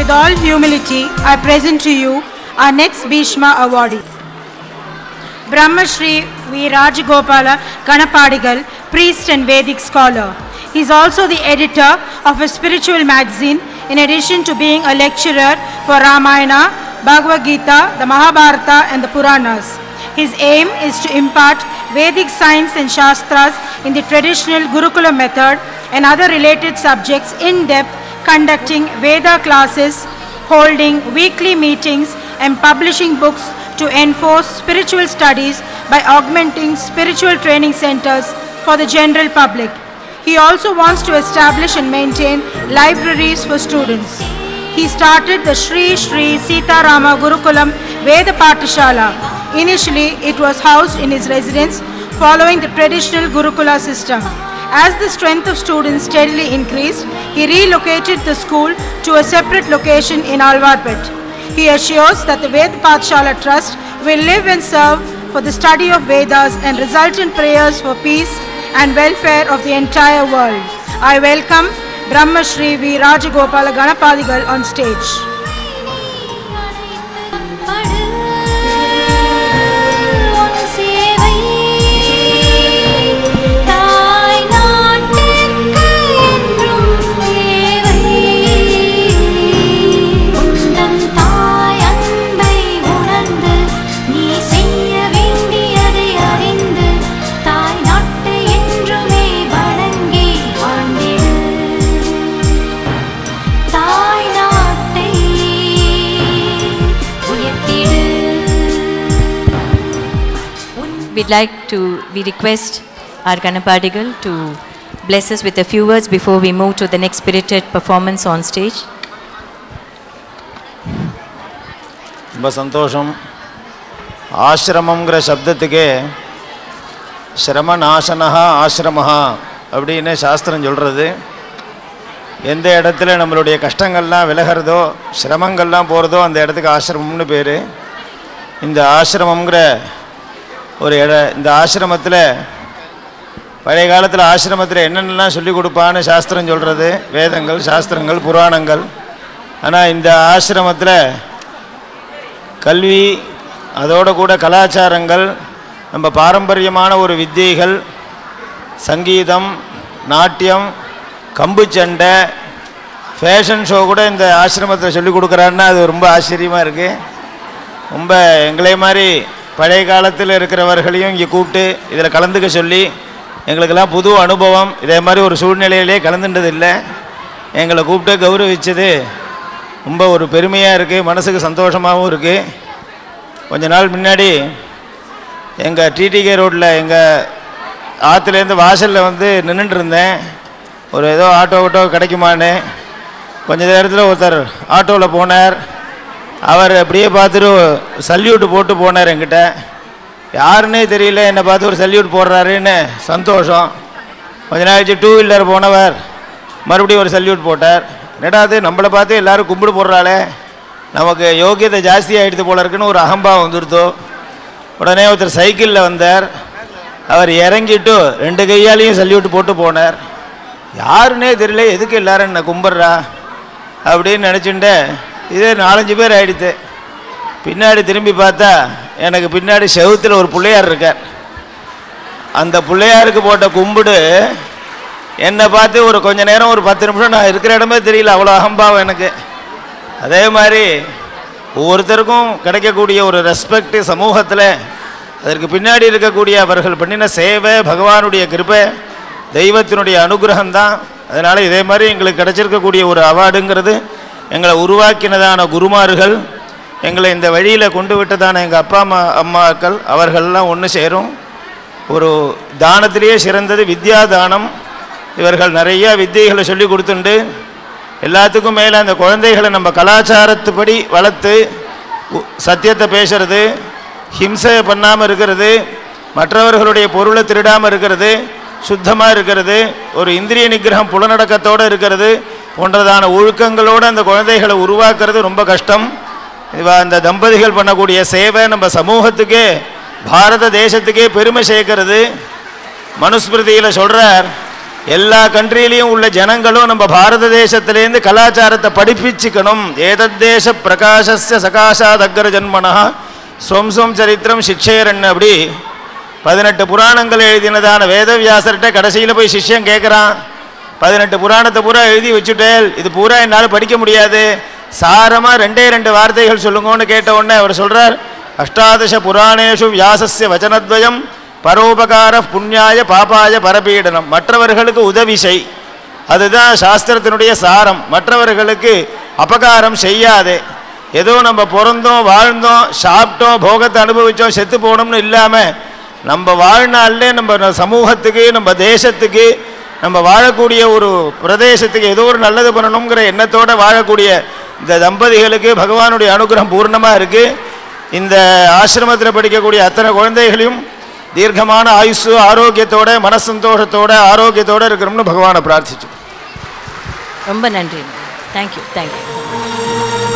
With all humility, I present to you our next Bhishma awardee. Brahma Shri V. Rajagopala Ganapadigal, priest and Vedic scholar. He is also the editor of a spiritual magazine in addition to being a lecturer for Ramayana, Bhagavad Gita, the Mahabharata and the Puranas. His aim is to impart Vedic science and Shastras in the traditional Gurukula method and other related subjects in depth, conducting Veda classes, holding weekly meetings, and publishing books to enforce spiritual studies by augmenting spiritual training centers for the general public. He also wants to establish and maintain libraries for students. He started the Sri Sri Sita Rama Gurukulam Veda Patishala. Initially, it was housed in his residence following the traditional Gurukula system. As the strength of students steadily increased, he relocated the school to a separate location in Alvarpet. He assures that the Ved Pathshala Trust will live and serve for the study of Vedas and resultant prayers for peace and welfare of the entire world. I welcome Brahma Shri V. Rajagopala Ganapadigal on stage. உன் சேவை தாய் நாட்டிற்கு என்றும் தேவை உந்தன் தாய் அன்பை உணர்ந்து நீ செய்ய வேண்டியதை அறிந்து தாய் நாட்டை என்றுமே வணங்கி வாழ்ந்திடு தாய் நாட்டை உயர்த்திடு We'd like to, we request our Ganapadigal to bless us with a few words before we move to the next spirited performance on stage. ரொம்ப சந்தோஷம் ஆசிரமங்கிற சப்தத்துக்கே சிரம நாசனஹா ஆசிரமஹா அப்படின்னு சாஸ்திரம் சொல்கிறது எந்த இடத்துல நம்மளுடைய கஷ்டங்கள்லாம் விலகிறதோ சிரமங்கள்லாம் போகிறதோ அந்த இடத்துக்கு ஆசிரமம்னு பேர் இந்த ஆசிரமங்கிற ஒரு இட இந்த ஆசிரமத்தில் பழைய காலத்தில் ஆசிரமத்தில் என்னென்னலாம் சொல்லி கொடுப்பான்னு சாஸ்திரம் சொல்கிறது வேதங்கள் சாஸ்திரங்கள் புராணங்கள் ஆனால் இந்த ஆசிரமத்தில் கல்வி அதோட கூட கலாச்சாரங்கள் நம்ம பாரம்பரியமான ஒரு வித்தியைகள் சங்கீதம் நாட்டியம் கம்புச்சண்டை ஃபேஷன் ஷோ கூட இந்த ஆசிரமத்தில் சொல்லி கொடுக்குறாருன்னா அது ரொம்ப ஆச்சரியமாக இருக்குது ரொம்ப எங்களை மாதிரி பழைய காலத்தில் இருக்கிறவர்களையும் இங்கே கூப்பிட்டு இதில் கலந்துக்க சொல்லி எங்களுக்கெல்லாம் புது அனுபவம் இதே மாதிரி ஒரு சூழ்நிலையிலே கலந்துட்டது இல்லை எங்களை கூப்பிட்டு கௌரவிச்சது ரொம்ப ஒரு பெருமையாக இருக்குது மனசுக்கு சந்தோஷமாகவும் இருக்குது கொஞ்ச நாள் முன்னாடி எங்கள் டிடிகே ரோட்டில் எங்கள் ஆற்றுலேருந்து வாசலில் வந்து நின்றுட்டு இருந்தேன் ஒரு ஏதோ ஆட்டோ ஆட்டோ கிடைக்குமான்னு கொஞ்ச நேரத்தில் ஒருத்தர் ஆட்டோவில் போனார் அவர் அப்படியே பார்த்துட்டு சல்யூட் போட்டு போனார் என்கிட்ட யாருன்னே தெரியல என்னை பார்த்து ஒரு சல்யூட் போடுறாருன்னு சந்தோஷம் கொஞ்ச நாள் கழிச்சு டூ வீலர் போனவர் மறுபடியும் ஒரு சல்யூட் போட்டார் என்னடா அது நம்மளை பார்த்து எல்லாரும் கும்பிடு போடுறாளே நமக்கு யோகியதை ஜாஸ்தி ஆகிடுது போல இருக்குன்னு ஒரு அகம்பாவம் வந்துடுத்தோ உடனே ஒருத்தர் சைக்கிளில் வந்தார் அவர் இறங்கிட்டு ரெண்டு கையாலையும் சல்யூட் போட்டு போனார் யாருன்னே தெரியல எதுக்கு எல்லாரும் என்ன கும்பிட்றா அப்படின்னு நினச்சிட்டு இதே நாலஞ்சு பேர் ஆயிடுத்து பின்னாடி திரும்பி பார்த்தா எனக்கு பின்னாடி செவுத்தில் ஒரு பிள்ளையார் இருக்கார் அந்த பிள்ளையாருக்கு போட்ட கும்பிடு என்னை பார்த்து ஒரு கொஞ்ச நேரம் ஒரு பத்து நிமிஷம் நான் இருக்கிற இடமே தெரியல அவ்வளோ அகம்பாவம் எனக்கு அதே மாதிரி ஒவ்வொருத்தருக்கும் கிடைக்கக்கூடிய ஒரு ரெஸ்பெக்ட் சமூகத்தில் அதற்கு பின்னாடி இருக்கக்கூடிய அவர்கள் பண்ணின சேவை பகவானுடைய கிருபை தெய்வத்தினுடைய அனுகிரகம் தான் அதனால் இதே மாதிரி எங்களுக்கு கிடைச்சிருக்கக்கூடிய ஒரு அவார்டுங்கிறது எங்களை உருவாக்கினதான குருமார்கள் எங்களை இந்த வழியில் கொண்டு விட்டதான எங்கள் அப்பா அம்மா அம்மாக்கள் அவர்கள்லாம் ஒன்று சேரும் ஒரு தானத்திலேயே சிறந்தது வித்யா தானம் இவர்கள் நிறைய வித்தியைகளை சொல்லி கொடுத்துண்டு எல்லாத்துக்கும் மேலே அந்த குழந்தைகளை நம்ம கலாச்சாரத்துப்படி வளர்த்து உ- சத்தியத்தை பேசுறது ஹிம்சை பண்ணாமல் இருக்கிறது மற்றவர்களுடைய பொருளை திருடாமல் இருக்கிறது சுத்தமாக இருக்கிறது ஒரு இந்திரிய நிகிரகம் புலனடக்கத்தோடு இருக்கிறது போன்றதான ஒழுக்கங்களோடு அந்த குழந்தைகளை உருவாக்குறது ரொம்ப கஷ்டம் இவ அந்த தம்பதிகள் பண்ணக்கூடிய சேவை நம்ம சமூகத்துக்கே பாரத தேசத்துக்கே பெருமை சேர்க்கிறது மனுஸ்மிருதியில் சொல்கிறார் எல்லா கண்ட்ரிலையும் உள்ள ஜனங்களும் நம்ம பாரத தேசத்திலேருந்து கலாச்சாரத்தை படிப்பிச்சுக்கணும் ஏதத்தேச பிரகாசஸ்ய சகாசாத் அக்ர ஜன்மனா ஸ்வம் ஸ்வம் சரித்திரம் சிக்ஷேரன் அப்படி பதினெட்டு புராணங்கள் எழுதினதான வேதவியாசர்கிட்ட கடைசியில் போய் சிஷ்யன் கேட்குறான் பதினெட்டு புராணத்தை பூரா எழுதி வச்சுட்டேல் இது பூரா என்னால் படிக்க முடியாது சாரமாக ரெண்டே ரெண்டு வார்த்தைகள் சொல்லுங்கன்னு கேட்ட உடனே அவர் சொல்கிறார் அஷ்டாதச புராணேஷு வியாசஸ்ய வச்சனத்வயம் பரோபகார புண்ணியாய பாபாய பரபீடனம் மற்றவர்களுக்கு உதவி செய் அதுதான் சாஸ்திரத்தினுடைய சாரம் மற்றவர்களுக்கு அபகாரம் செய்யாதே ஏதோ நம்ம பிறந்தோம் வாழ்ந்தோம் சாப்பிட்டோம் போகத்தை அனுபவித்தோம் செத்து போனோம்னு இல்லாமல் நம்ம வாழ்நாளிலே நம்ம சமூகத்துக்கு நம்ம தேசத்துக்கு நம்ம வாழக்கூடிய ஒரு பிரதேசத்துக்கு ஏதோ ஒரு நல்லது பண்ணணுங்கிற எண்ணத்தோட வாழக்கூடிய இந்த தம்பதிகளுக்கு பகவானுடைய அனுகிரகம் பூர்ணமாக இருக்குது இந்த ஆசிரமத்தில் படிக்கக்கூடிய அத்தனை குழந்தைகளையும் தீர்க்கமான ஆயுசு ஆரோக்கியத்தோட மனசந்தோஷத்தோட ஆரோக்கியத்தோட இருக்கணும்னு பகவானை பிரார்த்திச்சோம் ரொம்ப நன்றி தேங்க்யூ தேங்க்யூ